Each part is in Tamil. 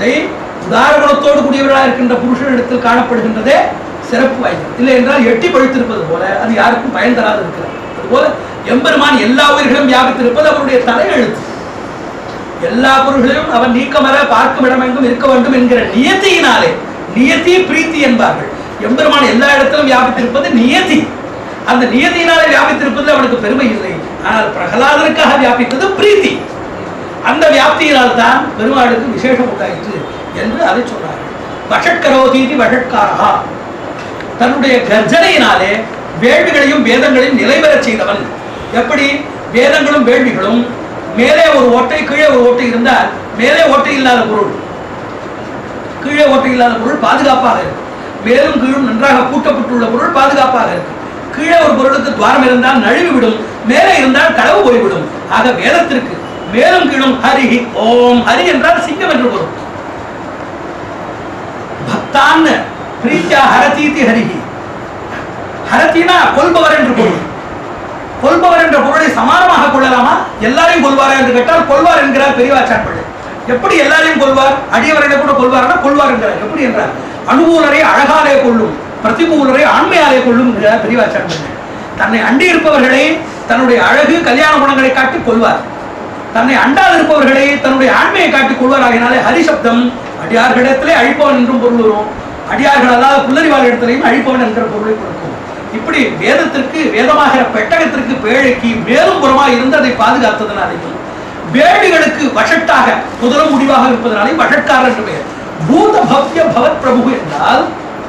அவஸ்தை உதார குணத்தோடு கூடியவர்களாக இருக்கின்ற புருஷனிடத்தில் காணப்படுகின்றதே சிறப்பு வாய்ந்தது இல்லை என்றால் எட்டி பழுத்திருப்பது போல அது யாருக்கும் பயன் தராது இருக்கிறது அதுபோல எம்பெருமான் எல்லா உயிர்களும் வியாபித்திருப்பது அவருடைய தலையெழுத்து எல்லா பொருள்களிலும் அவன் நீக்கமர பார்க்கும் இடமெங்கும் இருக்க வேண்டும் என்கிற நியத்தியினாலே நியதி பிரீத்தி என்பார்கள் எம்பெருமான் எல்லா இடத்திலும் வியாபித்திருப்பது நியதி அந்த நியதியினாலே வியாபித்திருப்பதில் அவனுக்கு பெருமை இல்லை ஆனால் பிரகலாதனுக்காக வியாபித்தது பிரீத்தி அந்த வியாப்தியினால் தான் பெருமாளுக்கு விசேஷம் உண்டாயிற்று என்று அதை சொன்னார்கள் வஷட்கரோதீதி வஷட்காரா தன்னுடைய கர்ஜனையினாலே வேள்விகளையும் வேதங்களையும் நிலைபெறச் செய்தவன் எப்படி வேதங்களும் வேள்விகளும் மேலே ஒரு ஓட்டை கீழே ஒரு ஓட்டை இருந்தால் மேலே ஓட்டை இல்லாத பொருள் கீழே ஓட்டை இல்லாத பொருள் பாதுகாப்பாக இருக்கும் மேலும் கீழும் நன்றாக பூட்டப்பட்டுள்ள பொருள் பாதுகாப்பாக இருக்கும் கீழே ஒரு பொருளுக்கு துவாரம் இருந்தால் நழுவி விடும் மேலே இருந்தால் களவு போய்விடும் ஆக வேதத்திற்கு மேலும் கீழும் ஹரி ஓம் ஹரி என்றால் சிங்கம் என்று பொருள் பக்தான் பிரீத்தியா ஹரதீதி ஹரிஹி ஹரத்தினா கொல்பவர் என்று பொருள் கொல்பவர் என்ற பொருளை சமானமாக கொள்ளலாமா எல்லாரையும் கொள்வாரா என்று கேட்டால் கொள்வார் என்கிறார் பெரியவாச்சான் பிள்ளை எப்படி எல்லாரையும் கொள்வார் அடியவர்களை கூட கொள்வார்னா கொள்வார் என்கிறார் எப்படி என்றார் அனுகூலரை அழகாலே கொள்ளும் பிரதிகூலரை ஆண்மையாலே கொள்ளும் என்கிறார் பெரியவாச்சான் பிள்ளை தன்னை அண்டி இருப்பவர்களை தன்னுடைய அழகு கல்யாண குணங்களை காட்டி கொள்வார் தன்னை அண்டாது இருப்பவர்களை தன்னுடைய ஆண்மையை காட்டி கொள்வார் ஆகினாலே ஹரிசப்தம் அடியார்களிடத்திலே அழிப்பவன் என்றும் பொருள் வரும் அடியார்கள் அல்லாத புல்லறிவாள் இடத்திலையும் அழிப்பவன் என்கிற பொருளை கொடுக்கும் இப்படி வேதத்திற்கு வேதமாகிற பெட்டகத்திற்கு பேழைக்கு மேலும் புறமாக இருந்து அதை பாதுகாத்ததனாலையும் வேடிகளுக்கு வஷட்டாக முதலும் முடிவாக இருப்பதனாலையும் வஷட்காரர் என்று பெயர் பூத பவ்ய பவத் பிரபு என்றால்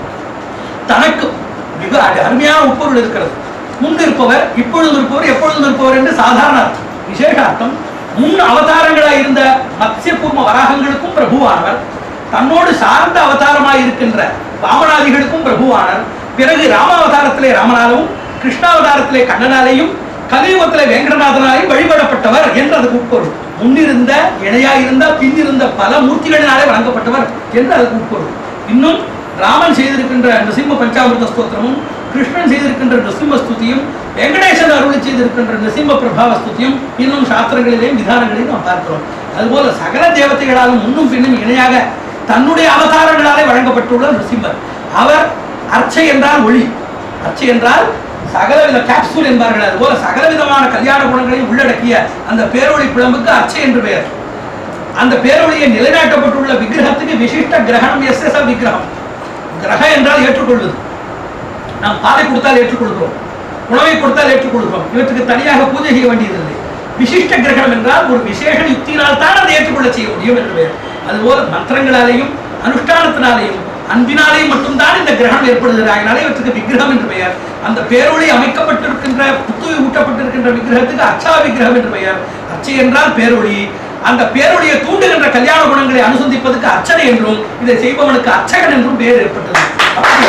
தனக்கு மிக அரு- அருமையான உட்பொருள் இருக்கிறது முன் இருப்பவர் இப்பொழுது இருப்பவர் எப்பொழுதும் இருப்பவர் என்று சாதாரண அர்த்தம் விசேஷ அர்த்தம் முன் அவதாரங்களாய் இருந்த மத்ய பூர்ம வராகங்களுக்கும் பிரபுவானவர் தன்னோடு சார்ந்த அவதாரமாய் இருக்கின்ற வாமனாதிகளுக்கும் பிரபுவானர் பிறகு ராமாவதாரத்திலே ராமனாலும் கிருஷ்ணாவதாரத்திலே கண்ணனாலேயும் கலியுகத்திலே வெங்கடநாதனாலையும் வழிபடப்பட்டவர் என்று அதுக்கு உட்பொருள் முன்னிருந்த இணையாயிருந்த பின்னிருந்த பல மூர்த்திகளினாலே வழங்கப்பட்டவர் என்று அதுக்கு உட்பொருள் இன்னும் ராமன் செய்திருக்கின்ற நிசிம்ம பஞ்சாமிர்த ஸ்தோத்திரமும் கிருஷ்ணன் செய்திருக்கின்ற நிசிம்ம ஸ்துதியும் வெங்கடேசன் அருளி செய்திருக்கின்ற நிசிம்ம பிரபாவ ஸ்துதியும் இன்னும் சாஸ்திரங்களிலேயும் விதானங்களையும் நாம் பார்க்கிறோம் அதுபோல சகல தேவதைகளாலும் முன்னும் பின்னும் இணையாக தன்னுடைய அவதாரங்களாலே வழங்கப்பட்டுள்ள நிருசிம்மர் அவர் அர்ச்சை என்றால் ஒளி அர்ச்சை என்றால் சகலவித கேப்சூல் என்பார்கள் அதுபோல சகலவிதமான கல்யாண குணங்களையும் உள்ளடக்கிய அந்த பேரொளி பிழம்புக்கு அர்ச்சை என்று பெயர் அந்த பேரொழியை நிலைநாட்டப்பட்டுள்ள விக்கிரகத்துக்கு விசிஷ்ட கிரகணம் எஸ் எஸ் விக்கிரகம் கிரக என்றால் ஏற்றுக்கொள்வது நாம் பாலை கொடுத்தால் ஏற்றுக்கொள்கிறோம் உணவை கொடுத்தால் ஏற்றுக்கொள்கிறோம் இவற்றுக்கு தனியாக பூஜை செய்ய வேண்டியதில்லை விசிஷ்ட கிரகணம் என்றால் ஒரு விசேஷ யுக்தியினால் தான் அதை ஏற்றுக்கொள்ள செய்ய முடியும் என்று பெயர் அதுபோல மந்திரங்களாலேயும் அனுஷ்டானத்தினாலேயும் அன்பினாலேயும் மட்டும்தான் இந்த கிரகணம் ஏற்படுகிறது அதனாலே இவற்றுக்கு விக்கிரகம் என்று பெயர் அந்த பேரொளி அமைக்கப்பட்டிருக்கின்ற புத்துயிர் ஊட்டப்பட்டிருக்கின்ற விக்கிரகத்துக்கு அச்சா விக்கிரகம் என்று பெயர் அச்சை என்றால் பேரொளி அந்த பேரொழியை தூண்டுகின்ற கல்யாண குணங்களை அனுசந்திப்பதற்கு அர்ச்சனை என்றும் இதை செய்பவனுக்கு அர்ச்சகன் என்றும் பெயர் ஏற்பட்டது அப்படி-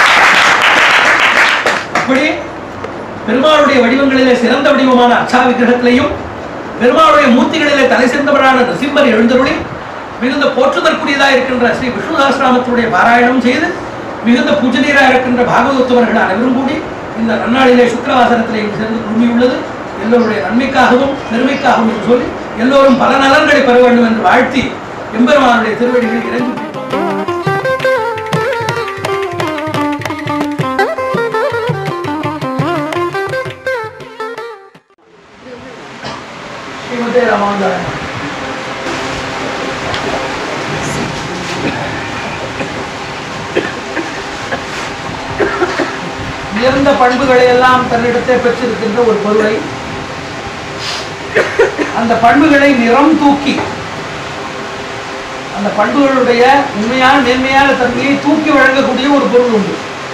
அப்படி பெருமாளுடைய வடிவங்களிலே சிறந்த வடிவமான அர்ச்சா விக்கிரகத்திலையும் பெருமாளுடைய மூர்த்திகளிலே தலை சிறந்தவரான நரசிம்மர் எழுந்தருளி மிகுந்த போற்றுதற்குரியதாக இருக்கின்ற ஸ்ரீ விஷ்ணு சகஸ்ரநாமத்தினுடைய பாராயணம் செய்து மிகுந்த பூஜனீராக இருக்கின்ற பாகவதத்துவர்கள் அனைவரும் கூடி இந்த நன்னாளிலே சுக்கரவாசனத்திலே இங்கு சேர்ந்து குழுமியுள்ளது எல்லோருடைய நன்மைக்காகவும் பெருமைக்காகவும் என்று சொல்லி எல்லோரும் பல நலன்களை பெற வேண்டும் என்று வாழ்த்தி எம்பெருமானுடைய திருவடிகள் இறங்கி ஸ்ரீமதே ராமானுஜாய நமः. உயர்ந்த பண்புகளை எல்லாம் தன்னிடத்தை பெற்றிருக்கின்ற ஒரு பொருளை அந்த பண்புகளை நிறம் தூக்கி அந்த பண்புகளுடைய உண்மையான மேன்மையான தன்மையை தூக்கி வழங்கக்கூடிய ஒரு பொருள் உண்டு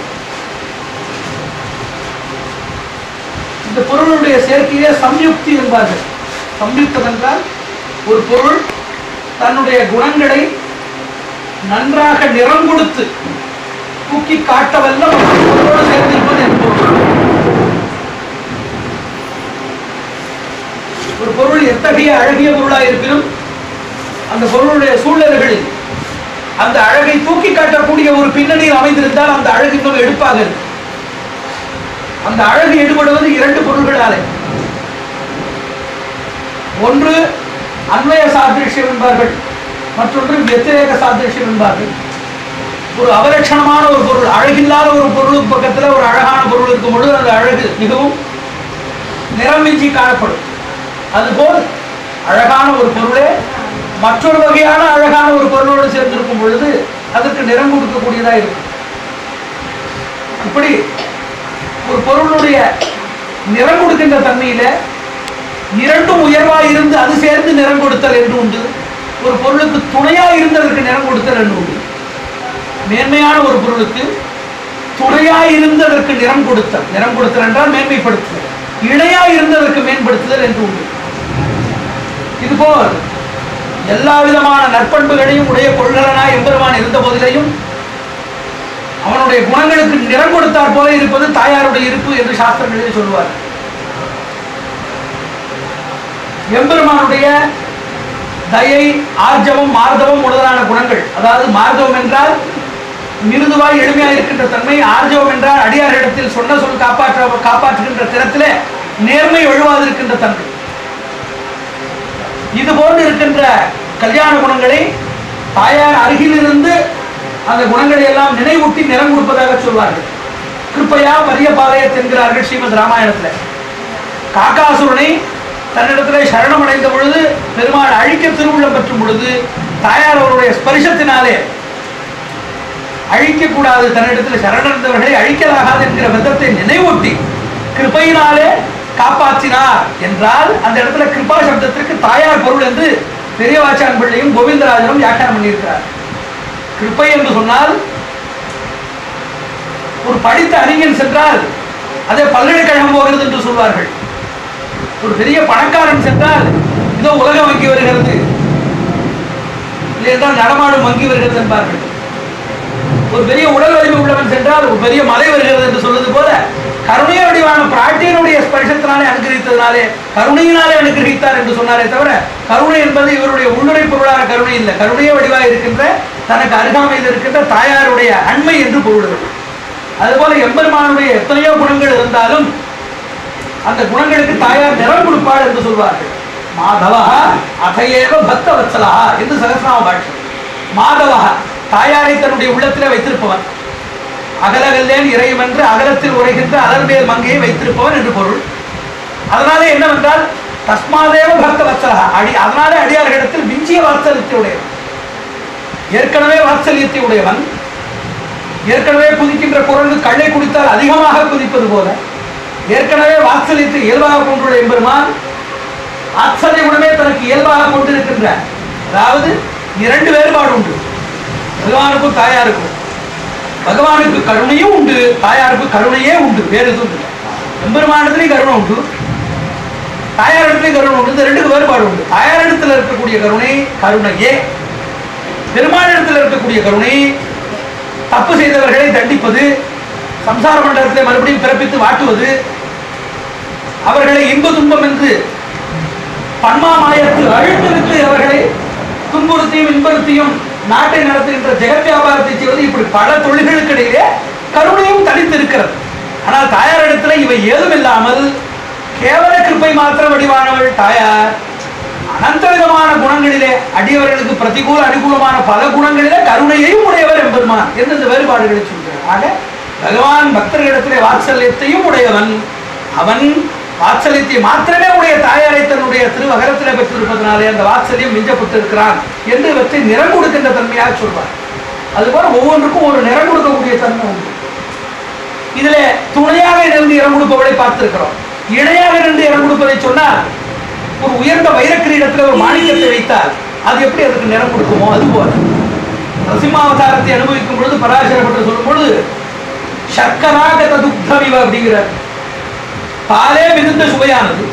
இந்த பொருளுடைய சேர்க்கையே சம்யுக்தி என்பார்கள் சம்யுக்தம் என்றால் ஒரு பொருள் தன்னுடைய குணங்களை நன்றாக நிறம் கொடுத்து தூக்கி காட்டவல்ல ஒரு பொருளோடு சேர்ந்திருப்பது என்பது ஒரு பொருள் எத்தகைய அழகிய பொருளாக இருப்பினும் அந்த பொருளுடைய சூழ்நிலைகளில் அந்த அழகை தூக்கி காட்டக்கூடிய ஒரு பின்னணியில் அமைந்திருந்தால் அந்த அழகு இன்னும் எடுப்பாக இருக்கும் அந்த அழகு எடுபடுவது இரண்டு பொருள்களாலே ஒன்று அன்வய சாதிருஷ்யம் என்பார்கள் மற்றொன்று வெத்திரேக சாதிருஷ்யம் என்பார்கள் ஒரு அவலட்சணமான ஒரு பொருள் அழகில்லாத ஒரு பொருளுக்கு பக்கத்துல ஒரு அழகான பொருள் இருக்கும் பொழுது அந்த அழகு மிகவும் நிறமிஞ்சி காணப்படும் அதுபோல் அழகான ஒரு பொருளே மற்றொரு வகையான அழகான ஒரு பொருளோடு சேர்ந்திருக்கும் பொழுது அதற்கு நிறம் கொடுக்கக்கூடியதா இருக்கும் இப்படி ஒரு பொருளுடைய நிறம் கொடுக்கின்ற தன்மையில இரண்டும் உயர்வா இருந்து அது சேர்ந்து நிறம் கொடுத்தல் என்று உண்டு ஒரு பொருளுக்கு துணையா இருந்து அதற்கு நிறம் கொடுத்தல் என்று உண்டு மேன்மையான ஒரு பொருளுக்கு துணையா இருந்து அதற்கு நிறம் கொடுத்தல் நிறம் கொடுத்தல் என்றால் மேன்மைப்படுத்துதல் இணையா இருந்து அதற்கு மேம்படுத்துதல் என்று உண்டு இதுபோல் எல்லா விதமான நற்பண்புகளையும் உடைய கொள்கலனாய் எம்பெருமான் இருந்த போதிலையும் அவனுடைய குணங்களுக்கு நிறம் கொடுத்தார் போல இருப்பது தாயாருடைய இருப்பு என்று சாஸ்திரங்களிலே சொல்லுவார் எம்பெருமானுடைய தயை ஆர்ஜவம் மார்தவம் முதலான குணங்கள் அதாவது மார்தவம் என்றால் மிருதுவாய் எளிமையாக இருக்கின்ற தன்மை ஆர்ஜவம் என்றால் அடியாரிடத்தில் சொன்ன சொல் காப்பாற்ற காப்பாற்றுகின்ற திறத்திலே நேர்மை ஒழுவாதிருக்கின்ற தன்மை இது போன்று இருக்கின்ற கல்யாண குணங்களை தாயார் அருகிலிருந்து அந்த குணங்களை எல்லாம் நினைவூட்டி நிறம் கொடுப்பதாக சொல்வார்கள் கிருப்பையா மரிய பாளையத் என்கிறார்கள் ஸ்ரீமத் ராமாயணத்துல காக்காசுரனை தன்னிடத்திலே சரணம் அடைந்த பொழுது பெருமாள் அழிக்க திருவுள்ளம் பெற்றும் பொழுது தாயார் அவருடைய ஸ்பரிசத்தினாலே அழிக்கக்கூடாது தன்னிடத்தில் சரணடைந்தவர்களை அழிக்கலாகாது என்கிற விதத்தை நினைவூட்டி கிருபையினாலே காப்பாற்றினார் என்றால் அந்த இடத்துல கிருபா சப்தத்திற்கு தாயார் பொருள் என்று பெரியவாச்சான் பிள்ளையும் கோவிந்தராஜனும் வியாக்கியானம் பண்ணியிருக்கிறார் கிருப்பை என்று சொன்னால் ஒரு படித்த அறிஞன் சென்றால் அதே பல்கலைக்கழகம் போகிறது என்று சொல்வார்கள் ஒரு பெரிய பணக்காரன் சென்றால் இதோ உலக வங்கி வருகிறது இல்லை என்றால் நடமாடும் வங்கி வருகிறது என்பார்கள் ஒரு பெரிய உடல் வலிமை உள்ளவன் சென்றால் ஒரு பெரிய மலை வருகிறது என்று சொல்வது போல கருணைய வடிவான பிராட்டியனுடைய ஸ்பர்சத்தினாலே அனுகிரகித்ததினாலே கருணையினாலே அனுகிரகித்தார் என்று சொன்னாரே தவிர கருணை என்பது இவருடைய உள்ளுரை பொருளான கருணை இல்லை கருணைய வடிவாக இருக்கின்ற தனக்கு அருகாமையில் இருக்கின்ற தாயாருடைய அண்மை என்று பொருளுகிறது அதுபோல எம்பெருமானுடைய எத்தனையோ குணங்கள் இருந்தாலும் அந்த குணங்களுக்கு தாயார் நிறம் கொடுப்பாள் என்று சொல்வார்கள் மாதவா அதையேவ பக்த வத்சலா என்று சகசிரநாம பாஷ்யம் மாதவா தாயாரை தன்னுடைய உள்ளத்திலே வைத்திருப்பவன் அகலகல்லேன் இறையும் என்று அகலத்தில் உரைகின்ற அலர்மேல் மங்கையை வைத்திருப்பவன் என்று பொருள் அதனாலே என்னவென்றால் தஸ்மாதேவ பக்த வத்சலா அடி அதனாலே அடியார்களிடத்தில் மிஞ்சிய வாத்சல்யத்தை உடையவன் ஏற்கனவே வாத்சல்யத்தை உடையவன் ஏற்கனவே குதிக்கின்ற குரங்கு கள்ளை குடித்தால் அதிகமாக குதிப்பது போல ஏற்கனவே வாத்சல்யத்தை இயல்பாக கொண்டுள்ள எம்பெருமான் ஆச்சரிய குணமே தனக்கு இயல்பாக கொண்டிருக்கின்ற அதாவது இரண்டு வேறுபாடு உண்டு பகவானுக்கும் தாயாருக்கும் பகவானுக்கு கருணையும் உண்டு தாயாருக்கு கருணையே உண்டு வேறு எதுவும் இல்லை எம்பெருமானத்திலையும் கருணை உண்டு தாயாரிடத்திலையும் கருணை உண்டு இந்த ரெண்டுக்கு வேறுபாடு உண்டு தாயாரிடத்தில் இருக்கக்கூடிய கருணை கருணையே பெருமானிடத்தில் இருக்கக்கூடிய கருணை தப்பு செய்தவர்களை தண்டிப்பது சம்சார மண்டலத்தை மறுபடியும் பிறப்பித்து வாட்டுவது அவர்களை இன்ப துன்பம் என்று பன்மாமாயத்தில் அழுத்தெடுத்து அவர்களை துன்புறுத்தியும் இன்புறுத்தியும் நாட்டை நடத்துகின்ற ஜெகத் வியாபாரத்தை செய்வது இப்படி பல தொழில்களுக்கு இடையிலே கருணையும் தனித்திருக்கிறது ஆனால் தாயாரிடத்தில் இவை ஏதும் இல்லாமல் கேவல கிருப்பை மாத்திரம் வடிவானவள் தாயார் அனந்த விதமான குணங்களிலே அடியவர்களுக்கு பிரதிகூல அனுகூலமான பல குணங்களிலே கருணையையும் உடையவர் எம்பெருமான் என்று இந்த வேறுபாடுகளை சொல்கிறார் ஆக பகவான் பக்தர்களிடத்திலே வாத்சல்யத்தையும் உடையவன் அவன் வாத்சல்யத்தை மாத்திரமே உடைய தாயாரை தன்னுடைய திருவகரத்திலே பெற்றிருப்பதனாலே அந்த வாத்சல்யம் மிஞ்சப்பட்டிருக்கிறான் என்று இவற்றை நிறம் கொடுக்கின்ற தன்மையாக சொல்வார் அதுபோல ஒவ்வொன்றுக்கும் ஒரு நிறம் கொடுக்கக்கூடிய தன்மை உண்டு இதிலே துணையாக இருந்து இடம் கொடுப்பவளை பார்த்திருக்கிறோம் இணையாக இருந்து இடம் கொடுப்பதை சொன்னால் ஒரு உயர்ந்த வைரக்கிரீடத்தில் ஒரு மாணிக்கத்தை வைத்தால் அது எப்படி அதுக்கு நிறம் கொடுக்குமோ அது போல நரசிம்மாவதாரத்தை அனுபவிக்கும் பொழுது பராசரப்பட்டு சொல்லும் பொழுது சர்க்கராகத துக்தமிவ அப்படிங்கிறார் பாலே மிகுந்த சுவையானது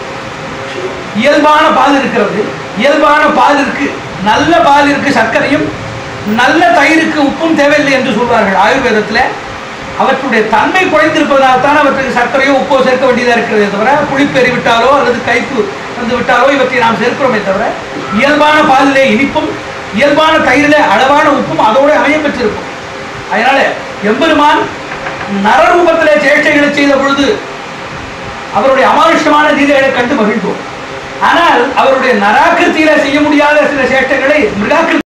இயல்பான பால் இருக்கிறது இயல்பான பால் இருக்கு நல்ல பால் இருக்கு சர்க்கரையும் நல்ல தயிருக்கு உப்பும் தேவையில்லை என்று சொல்வார்கள் ஆயுர்வேதத்துல அவற்றுடைய தன்மை குறைந்திருப்பதால் தான் அவற்றுக்கு சர்க்கரையோ உப்போ சேர்க்க வேண்டியதாக இருக்கிறதே தவிர புளிப்பெறி விட்டாலோ அல்லது கைப்பு வந்து விட்டாலோ இவற்றை நாம் சேர்க்கிறோமே தவிர இயல்பான பாலிலே இனிப்பும் இயல்பான தயிரிலே அளவான உப்பும் அதோடு அமையம் பெற்றிருக்கும் அதனால எம்பெருமான் நரரூபத்திலே சேஷ்டைகளை செய்த பொழுது அவருடைய அமானுஷ்யமான லீலைகளை கண்டு மகிழ்ந்தோம் ஆனால் அவருடைய நராக்கிருத்தியில செய்ய முடியாத சில சேஷ்டைகளை மிருகாக்கிருத்தி